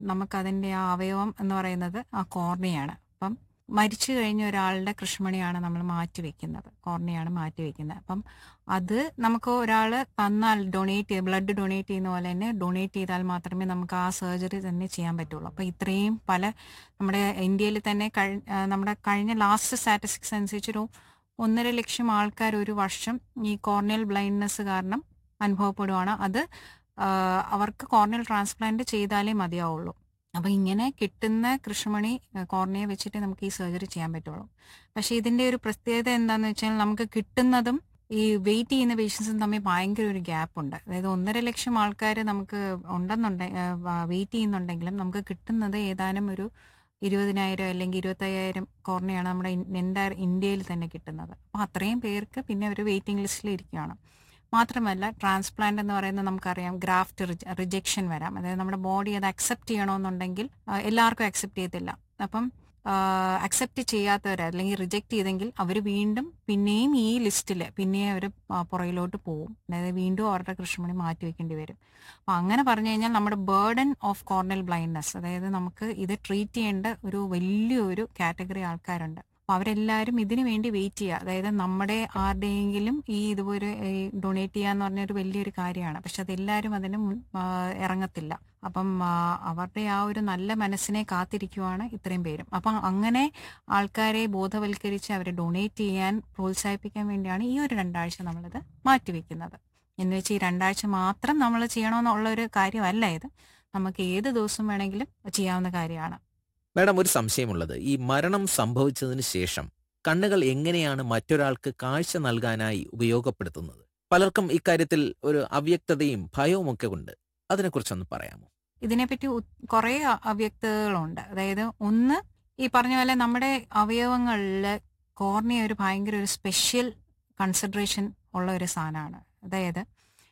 നമുക്കതിൻ്റെ ആ അവയവം എന്ന് പറയുന്നത് ആ കോർണിയാണ് അപ്പം മരിച്ചു കഴിഞ്ഞ ഒരാളുടെ കൃഷ്ണമണിയാണ് നമ്മൾ മാറ്റി വെക്കുന്നത് കോർണിയാണ് മാറ്റി വെക്കുന്നത് അപ്പം അത് നമുക്ക് ഒരാൾ തന്നാൽ ഡൊണേറ്റ് ചെയ്ത് ബ്ലഡ് ഡൊണേറ്റ് ചെയ്യുന്ന പോലെ തന്നെ ഡൊണേറ്റ് ചെയ്താൽ മാത്രമേ നമുക്ക് ആ സർജറി തന്നെ ചെയ്യാൻ പറ്റുള്ളൂ അപ്പോൾ ഇത്രയും പല നമ്മുടെ ഇന്ത്യയിൽ തന്നെ കഴി ആ, നമ്മുടെ കഴിഞ്ഞ ലാസ്റ്റ് സ്റ്റാറ്റിസ്റ്റിക്സ് അനുസരിച്ചൊരു ഒന്നര ലക്ഷം ആൾക്കാർ ഒരു വർഷം ഈ കോർണിയൽ ബ്ലൈൻഡ്നെസ് കാരണം അനുഭവപ്പെടുവാണ് അത് ആ, അവർക്ക് കോർണിയൽ ട്രാൻസ്പ്ലാന്റ് ചെയ്താലേ മതിയാവുള്ളൂ അപ്പോൾ ഇങ്ങനെ കിട്ടുന്ന കൃഷ്ണമണി കോർണിയെ വെച്ചിട്ട് നമുക്ക് ഈ സർജറി ചെയ്യാൻ പറ്റുള്ളൂ പക്ഷേ ഇതിൻ്റെ ഒരു പ്രത്യേകത എന്താണെന്ന് വെച്ചാൽ നമുക്ക് കിട്ടുന്നതും ഈ വെയിറ്റ് ചെയ്യുന്ന പേഷ്യൻസും തമ്മിൽ ഭയങ്കര ഒരു ഗ്യാപ്പ് ഉണ്ട് അതായത് ഒന്നര ലക്ഷം ആൾക്കാർ നമുക്ക് ഉണ്ടെന്നുണ്ടെ വെയിറ്റ് ചെയ്യുന്നുണ്ടെങ്കിലും നമുക്ക് കിട്ടുന്നത് ഏതാനും ഒരു ഇരുപതിനായിരം അല്ലെങ്കിൽ ഇരുപത്തയ്യായിരം കോർണയാണ് നമ്മുടെ എൻ്റെ ഇന്ത്യയിൽ തന്നെ കിട്ടുന്നത് അപ്പോൾ അത്രയും പേർക്ക് പിന്നെ ഒരു വെയിറ്റിംഗ് ലിസ്റ്റിൽ ഇരിക്കുകയാണ് മാത്രമല്ല ട്രാൻസ്പ്ലാന്റ് എന്ന് പറയുന്നത് നമുക്കറിയാം ഗ്രാഫ്റ്റ് റിജക്ഷൻ വരാം അതായത് നമ്മുടെ ബോഡി അത് അക്സെപ്റ്റ് ചെയ്യണമെന്നുണ്ടെങ്കിൽ ആ, എല്ലാവർക്കും അക്സെപ്റ്റ് ചെയ്യത്തില്ല അപ്പം അക്സെപ്റ്റ് ചെയ്യാത്തവർ അല്ലെങ്കിൽ റിജക്റ്റ് ചെയ്തെങ്കിൽ അവർ വീണ്ടും പിന്നെയും ഈ ലിസ്റ്റിൽ പിന്നെയും അവർ പുറകിലോട്ട് പോകും അതായത് വീണ്ടും അവരുടെ കൃഷ്ണമണി മാറ്റി വെക്കേണ്ടി വരും അപ്പം അങ്ങനെ പറഞ്ഞു കഴിഞ്ഞാൽ നമ്മുടെ ബേർഡൻ ഓഫ് കോർണൽ ബ്ലൈൻഡ്നെസ് അതായത് നമുക്ക് ഇത് ട്രീറ്റ് ചെയ്യേണ്ട ഒരു വലിയൊരു കാറ്റഗറി ആൾക്കാരുണ്ട് അപ്പോൾ അവരെല്ലാവരും ഇതിനു വേണ്ടി വെയിറ്റ് ചെയ്യുക അതായത് നമ്മുടെ ആരുടെയെങ്കിലും ഈ ഇതുപോലെ ഡൊണേറ്റ് ചെയ്യാന്ന് പറഞ്ഞൊരു വലിയൊരു കാര്യമാണ് പക്ഷെ അതെല്ലാവരും അതിന് മുൻ- ആ, ഇറങ്ങത്തില്ല അപ്പം ആ, അവരുടെ ആ ഒരു നല്ല മനസ്സിനെ കാത്തിരിക്കുവാണ് ഇത്രയും പേരും അപ്പം അങ്ങനെ ആൾക്കാരെ ബോധവൽക്കരിച്ച് അവരെ ഡൊണേറ്റ് ചെയ്യാൻ പ്രോത്സാഹിപ്പിക്കാൻ വേണ്ടിയാണ് ഈ ഒരു രണ്ടാഴ്ച നമ്മളിത് മാറ്റിവെക്കുന്നത് എന്ന് വെച്ച് ഈ രണ്ടാഴ്ച മാത്രം നമ്മൾ ചെയ്യണമെന്നുള്ള ഒരു കാര്യമല്ല ഇത് നമുക്ക് ഏത് ദിവസം വേണമെങ്കിലും ചെയ്യാവുന്ന കാര്യമാണ് മാഡം ഒരു സംശയമുള്ളത് ഈ മരണം സംഭവിച്ചതിന് ശേഷം കണ്ണുകൾ എങ്ങനെയാണ് മറ്റൊരാൾക്ക് കാഴ്ച നൽകാനായി ഉപയോഗപ്പെടുത്തുന്നത് പലർക്കും ഇക്കാര്യത്തിൽ ഒരു അവ്യക്തതയും ഭയവും ഒക്കെ ഉണ്ട് അതിനെക്കുറിച്ചൊന്ന് പറയാമോ ഇതിനെപ്പറ്റി കുറേ അവ്യക്തതകളുണ്ട് അതായത് ഒന്ന് ഈ പറഞ്ഞ പോലെ നമ്മുടെ അവയവങ്ങളിൽ കോർണിയ ഒരു ഭയങ്കര ഒരു സ്പെഷ്യൽ കൺസിഡറേഷൻ ഉള്ള ഒരു സാധനമാണ് അതായത്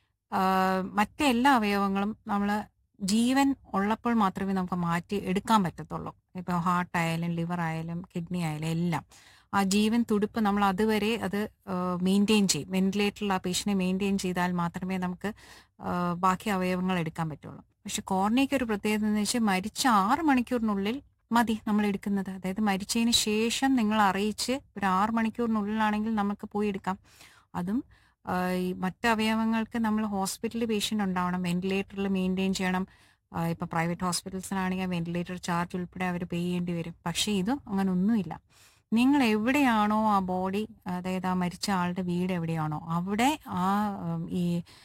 ആഹ് മറ്റെല്ലാ അവയവങ്ങളും നമ്മൾ ജീവൻ ഉള്ളപ്പോൾ മാത്രമേ നമുക്ക് മാറ്റി എടുക്കാൻ പറ്റത്തുള്ളൂ ഇപ്പോൾ ഹാർട്ട് ആയാലും ലിവർ ആയാലും കിഡ്നി ആയാലും എല്ലാം ആ ജീവൻ തുടിപ്പ് നമ്മൾ അതുവരെ അത് മെയിൻറ്റെയിൻ ചെയ്യും വെന്റിലേറ്ററിൽ ആ പേഷ്യനെ മെയിൻറ്റെയിൻ ചെയ്താൽ മാത്രമേ നമുക്ക് ആഹ് ബാക്കി അവയവങ്ങൾ എടുക്കാൻ പറ്റുള്ളൂ പക്ഷെ കോർണിയയ്ക്ക് ഒരു പ്രത്യേകത എന്ന് വെച്ചാൽ മരിച്ച ആറ് മണിക്കൂറിനുള്ളിൽ മതി നമ്മൾ എടുക്കുന്നത് അതായത് മരിച്ചതിന് ശേഷം നിങ്ങൾ അറിയിച്ച് ഒരു ആറ് മണിക്കൂറിനുള്ളിലാണെങ്കിൽ നമുക്ക് പോയി എടുക്കാം അതും ആഹ് ഈ മറ്റ് അവയവങ്ങൾക്ക് നമ്മൾ ഹോസ്പിറ്റലിൽ പേഷ്യൻ്റ് ഉണ്ടാവണം വെന്റിലേറ്ററിൽ മെയിൻറ്റെയിൻ ചെയ്യണം ആഹ് ഇപ്പൊ പ്രൈവറ്റ് ഹോസ്പിറ്റൽസിനാണെങ്കിൽ വെന്റിലേറ്റർ ചാർജ് ഉൾപ്പെടെ അവർ പേ ചെയ്യേണ്ടി വരും പക്ഷേ ഇത് അങ്ങനെ ഒന്നുമില്ല നിങ്ങൾ എവിടെയാണോ ആ ബോഡി അതായത് ആ മരിച്ച ആളുടെ വീട് എവിടെയാണോ അവിടെ ആ ഉം, ഈ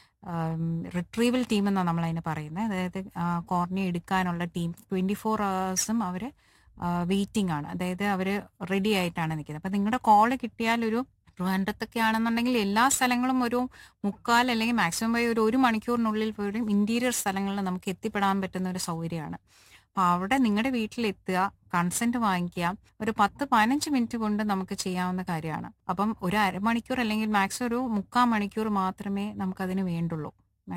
റിട്രീവൽ ടീം എന്നാണ് നമ്മൾ അതിന് പറയുന്നത് അതായത് കോർണിയ എടുക്കാനുള്ള ടീം ട്വൻറ്റി ഫോർ അവേഴ്സും അവർ വെയിറ്റിംഗ് ആണ് അതായത് അവർ റെഡി ആയിട്ടാണ് നിൽക്കുന്നത് അപ്പം നിങ്ങളുടെ കോള് കിട്ടിയാൽ ഒരു ട്രിവാൻഡ്രത്തൊക്കെ ആണെന്നുണ്ടെങ്കിൽ എല്ലാ സ്ഥലങ്ങളും ഒരു മുക്കാൽ അല്ലെങ്കിൽ മാക്സിമം പോയി ഒരു ഒരു മണിക്കൂറിനുള്ളിൽ പോലും ഇന്റീരിയർ സ്ഥലങ്ങളിൽ നമുക്ക് എത്തിപ്പെടാൻ പറ്റുന്ന ഒരു സൗകര്യമാണ് അപ്പോൾ അവിടെ നിങ്ങളുടെ വീട്ടിലെത്തുക കൺസെന്റ് വാങ്ങിക്കുക ഒരു പത്ത് പതിനഞ്ച് മിനിറ്റ് കൊണ്ട് നമുക്ക് ചെയ്യാവുന്ന കാര്യമാണ് അപ്പം ഒരു അരമണിക്കൂർ അല്ലെങ്കിൽ മാക്സിമം ഒരു മുക്കാൽ മണിക്കൂർ മാത്രമേ നമുക്കതിന് വേണ്ടുള്ളൂ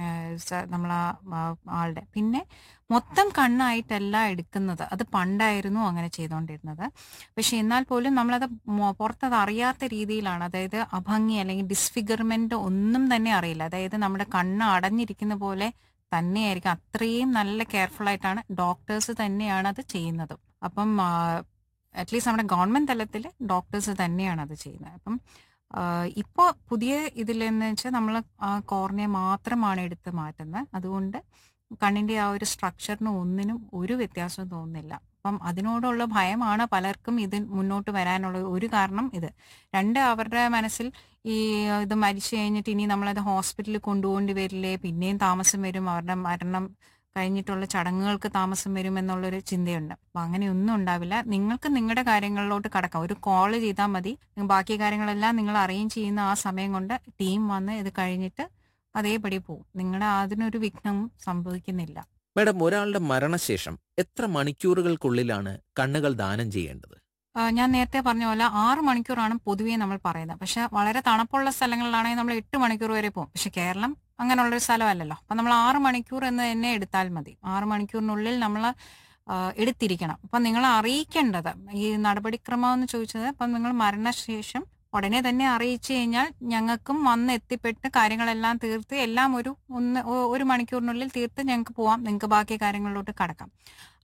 നമ്മൾ ആളുടെ പിന്നെ മൊത്തം കണ്ണായിട്ടല്ല എടുക്കുന്നത് അത് പണ്ടായിരുന്നു അങ്ങനെ ചെയ്തുകൊണ്ടിരുന്നത് പക്ഷെ എന്നാൽ പോലും നമ്മളത് മൊ- പുറത്തത് അറിയാത്ത രീതിയിലാണ് അതായത് അഭംഗി അല്ലെങ്കിൽ ഡിസ്ഫിഗർമെന്റ് ഒന്നും തന്നെ അറിയില്ല അതായത് നമ്മുടെ കണ്ണ് അടഞ്ഞിരിക്കുന്ന പോലെ തന്നെയായിരിക്കും അത്രയും നല്ല കെയർഫുൾ ആയിട്ടാണ് ഡോക്ടേഴ്സ് തന്നെയാണ് അത് ചെയ്യുന്നത് അപ്പം അറ്റ്ലീസ്റ്റ് നമ്മുടെ ഗവൺമെന്റ് തലത്തിൽ ഡോക്ടേഴ്സ് തന്നെയാണ് അത് ചെയ്യുന്നത് അപ്പം ഇപ്പോൾ പുതിയ ഇതിലെന്ന് വെച്ചാൽ നമ്മൾ ആ കോർണിയ മാത്രമാണ് എടുത്ത് മാറ്റുന്നത് അതുകൊണ്ട് കണ്ണിന്റെ ആ ഒരു സ്ട്രക്ചറിന് ഒന്നിനും ഒരു വ്യത്യാസവും തോന്നുന്നില്ല അപ്പം അതിനോടുള്ള ഭയമാണ് പലർക്കും ഇത് മുന്നോട്ട് വരാനുള്ള ഒരു കാരണം ഇത് രണ്ട് അവരുടെ മനസ്സിൽ ഈ ഇത് മരിച്ചു കഴിഞ്ഞിട്ട് ഇനി നമ്മളത് ഹോസ്പിറ്റലിൽ കൊണ്ടുപോകേണ്ടി വരില്ലേ പിന്നെയും താമസം വരും അവരുടെ മരണം കഴിഞ്ഞിട്ടുള്ള ചടങ്ങുകൾക്ക് താമസം വരും എന്നുള്ളൊരു ചിന്തയുണ്ട് അപ്പൊ അങ്ങനെയൊന്നും ഉണ്ടാവില്ല നിങ്ങൾക്ക് നിങ്ങളുടെ കാര്യങ്ങളിലോട്ട് കടക്കാം ഒരു കോള് ചെയ്താൽ മതി ബാക്കി കാര്യങ്ങളെല്ലാം നിങ്ങൾ അറേഞ്ച് ചെയ്യുന്ന ആ സമയം കൊണ്ട് ടീം വന്ന് ഇത് കഴിഞ്ഞിട്ട് അതേപടി പോകും നിങ്ങളുടെ അതിനൊരു വിഘ്നവും സംഭവിക്കുന്നില്ല മാഡം ഒരാളുടെ മരണശേഷം എത്ര മണിക്കൂറുകൾക്കുള്ളിലാണ് കണ്ണുകൾ ദാനം ചെയ്യേണ്ടത് ആ, ഞാൻ നേരത്തെ പറഞ്ഞ പോലെ ആറ് മണിക്കൂറാണ് പൊതുവേ നമ്മൾ പറയുന്നത് പക്ഷെ വളരെ തണുപ്പുള്ള സ്ഥലങ്ങളിലാണെങ്കിൽ നമ്മൾ എട്ട് മണിക്കൂർ വരെ പോകും പക്ഷെ കേരളം അങ്ങനെയുള്ളൊരു സ്ഥലമല്ലല്ലോ അപ്പം നമ്മൾ ആറ് മണിക്കൂർ എന്ന് തന്നെ എടുത്താൽ മതി ആറ് മണിക്കൂറിനുള്ളിൽ നമ്മൾ എടുത്തിരിക്കണം അപ്പം നിങ്ങൾ അറിയിക്കേണ്ടത് ഈ നടപടിക്രമം എന്ന് ചോദിച്ചത് അപ്പം നിങ്ങൾ മരണശേഷം ഉടനെ തന്നെ അറിയിച്ചു കഴിഞ്ഞാൽ ഞങ്ങൾക്കും വന്ന് എത്തിപ്പെട്ട് കാര്യങ്ങളെല്ലാം തീർത്ത് എല്ലാം ഒരു ഒന്ന് ഒ- ഒരു മണിക്കൂറിനുള്ളിൽ തീർത്ത് ഞങ്ങൾക്ക് പോവാം നിങ്ങൾക്ക് ബാക്കി കാര്യങ്ങളിലോട്ട് കടക്കാം